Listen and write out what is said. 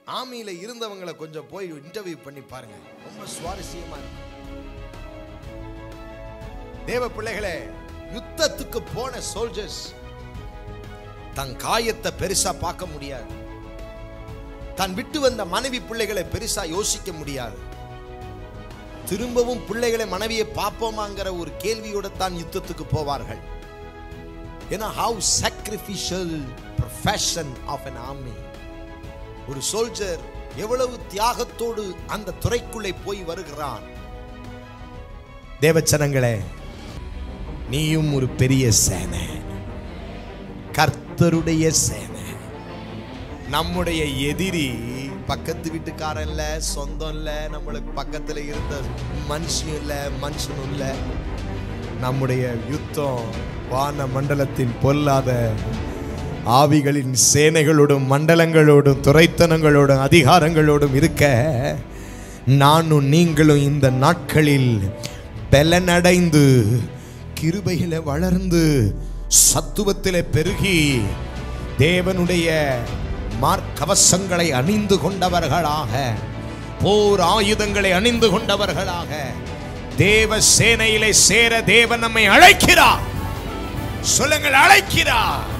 ஆர்மியில இருந்தவங்களை கொஞ்சம் போய் இன்டர்வியூ பண்ணி பாருங்க ரொம்ப சுவாரஸ்யமா இருக்கும் தேவ பிள்ளைகளே யுத்தத்துக்கு போன சோல்ஜர்ஸ் தன் காயத்தை பெருசா பார்க்க முடியாது தன் விட்டு வந்த மனைவி பிள்ளைகளை பெருசா யோசிக்க முடியாது திரும்பவும் பிள்ளைகளை மனைவியை பார்ப்போமாங்கிற ஒரு கேள்வியோட தான் யுத்தத்துக்கு போவார்கள் ஏன்னா how sacrificial profession of an army ஒரு சோல்ஜர் எவ்வளவு தியாகத்தோடு அந்த துறைக்குள்ளே போய் வருகிறான் தேவச்சனங்களே நீயும் ஒரு பெரிய சேனை கர்த்தருடைய சேனை நம்முடைய எதிரி பக்கத்து வீட்டுக்காரன் இல்ல சொந்தம் இல்ல நம்மளுக்கு பக்கத்துல இருந்த மனுஷன் இல்ல மனுஷனும் இல்ல நம்முடைய யுத்தம் வான மண்டலத்தின் பொல்லாத ஆவிகளின் சேனைகளோடும் மண்டலங்களோடும் துறைத்தனங்களோடும் அதிகாரங்களோடும் இருக்க நானும் நீங்களும் இந்த நாட்களில் பலனடைந்து கிருபையில வளர்ந்து சத்துவத்திலே பெருகி தேவனுடைய மார்க்கவசங்களை அணிந்து கொண்டவர்களாக போர் ஆயுதங்களை அணிந்து கொண்டவர்களாக தேவ சேனையிலே சேர தேவன் நம்மை அழைக்கிறார் சொல்லுங்கள் அழைக்கிறார்